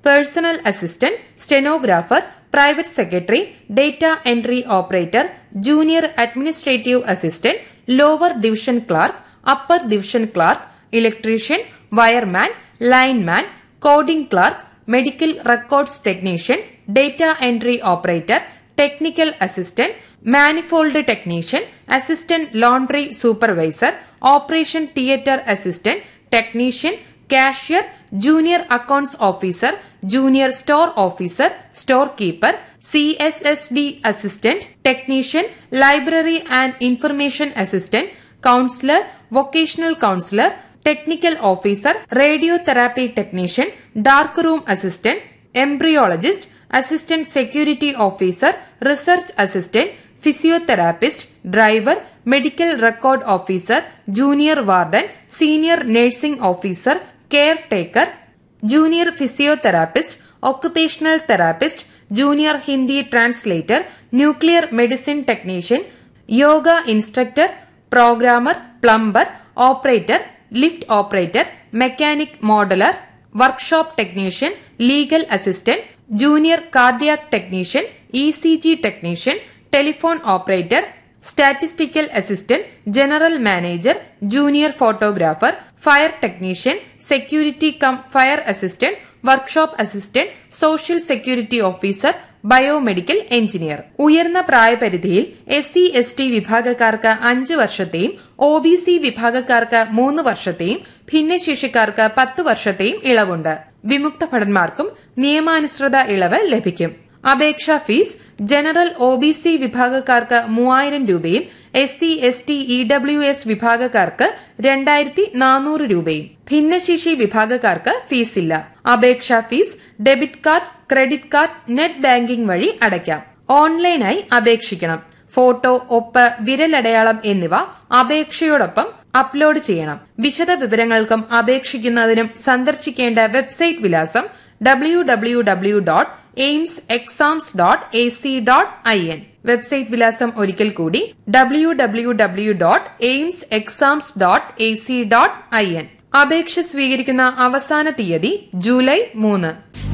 personal assistant stenographer private secretary data entry operator junior administrative assistant lower division clerk upper division clerk electrician wireman lineman coding clerk medical records technician data entry operator technical assistant manifold technician assistant laundry supervisor operation theatre assistant technician cashier junior accounts officer junior store officer store keeper C S S D assistant technician library and information assistant counsellor vocational counsellor technical officer radio therapy technician dark room assistant embryologist assistant security officer research assistant physiotherapist driver medical record officer junior warden senior nursing officer care taker junior physiotherapist occupational therapist junior Hindi translator nuclear medicine technician yoga instructor programmer plumber operator lift operator mechanic modeller workshop technician legal assistant junior cardiac technician E C G technician telephone operator statistical assistant general manager junior photographer fire technician security cum fire assistant workshop assistant social security officer biomedical engineer ഉയർന്ന പ്രായപരിധിയിൽ S C S T വിഭാഗക്കാർക്ക് അഞ്ച് വർഷത്തെയും O B C വിഭാഗക്കാർക്ക് മൂന്ന് വർഷത്തെയും ഭിന്നശേഷിക്കാർക്ക് പത്ത് വർഷത്തെയും ഇളവുണ്ട് വിമുക്ത ഭടന്മാർക്കും നിയമാനുസൃത ഇളവ് ലഭിക്കും അപേക്ഷാ fees general O B C വിഭാഗക്കാർക്ക് മൂവായിരം രൂപയും S C S T E W S വിഭാഗക്കാർക്ക് രണ്ടായിരത്തി നാനൂറ് രൂപയും ഭിന്നശേഷി വിഭാഗക്കാർക്ക് ഫീസില്ല അപേക്ഷാ fees debit card credit card net banking വഴി അടയ്ക്കാം ഓൺലൈനായി അപേക്ഷിക്കണം ഫോട്ടോ ഒപ്പ് വിരലടയാളം എന്നിവ അപേക്ഷയോടൊപ്പം അപ്ലോഡ് ചെയ്യണം വിശദ വിവരങ്ങൾക്കും അപേക്ഷിക്കുന്നതിനും സന്ദർശിക്കേണ്ട വെബ്സൈറ്റ് വിലാസം W W W dot AIIMS exams dot A C dot I N website വിലാസം ഒരിക്കൽ കൂടി W W W dot AIIMS exams dot A C dot I N അപേക്ഷ സ്വീകരിക്കുന്ന അവസാന തീയതി ജൂലൈ മൂന്ന്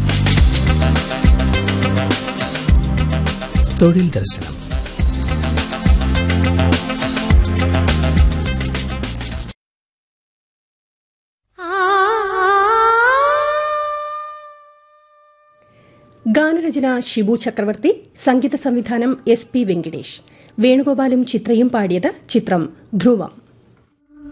തൊഴിൽ ദർശനം ഗാനരചന ഷിബു ചക്രവർത്തി സംഗീത സംവിധാനം എസ് പി വെങ്കിടേഷ് വേണുഗോപാലും ചിത്രയും പാടിയത് ചിത്രം ധ്രുവം